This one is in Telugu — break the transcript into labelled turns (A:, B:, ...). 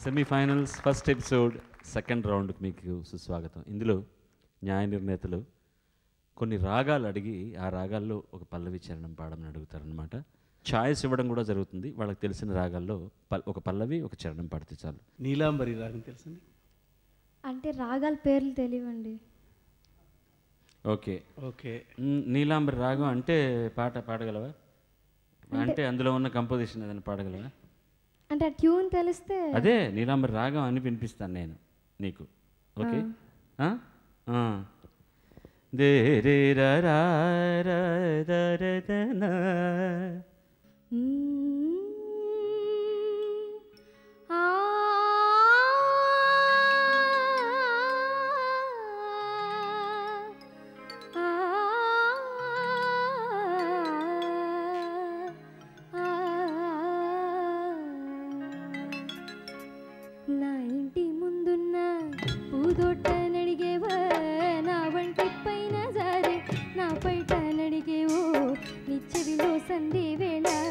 A: సెమీఫైనల్స్ ఫస్ట్ ఎపిసోడ్ సెకండ్ రౌండ్కి మీకు సుస్వాగతం ఇందులో న్యాయ నిర్ణేతలు కొన్ని రాగాలు అడిగి ఆ రాగాల్లో ఒక పల్లవి చరణం పాడమని అడుగుతారనమాట ఛాయిస్ ఇవ్వడం కూడా జరుగుతుంది వాళ్ళకి తెలిసిన రాగాల్లో పల్ ఒక పల్లవి ఒక చరణం పాడితే చాలు
B: నీలాంబరి రాగం తెలుసండి
C: అంటే రాగాల పేర్లు తెలియవండి
A: ఓకే
B: ఓకే
A: మ్, నీలాంబరి రాగం అంటే పాట పాడగలవా అంటే అందులో ఉన్న కంపోజిషన్ ఏదైనా పాడగలవా
C: అంటే ఆ ట్యూన్ తెలిస్తే
A: అదే నీలాంబరి రాగం అని వినిపిస్తాను నేను నీకు ఓకే ఆ? ఆ. దే రే రా రా రా ద ర ద నా.
C: మ్మ్. ఆ ఆ నా ఇంటి ముందున్న పూదోట నడిగేవా నా వంటి పైన జారే నా పైట నడిగేవో నిచ్చెవిలో సంధి వేళ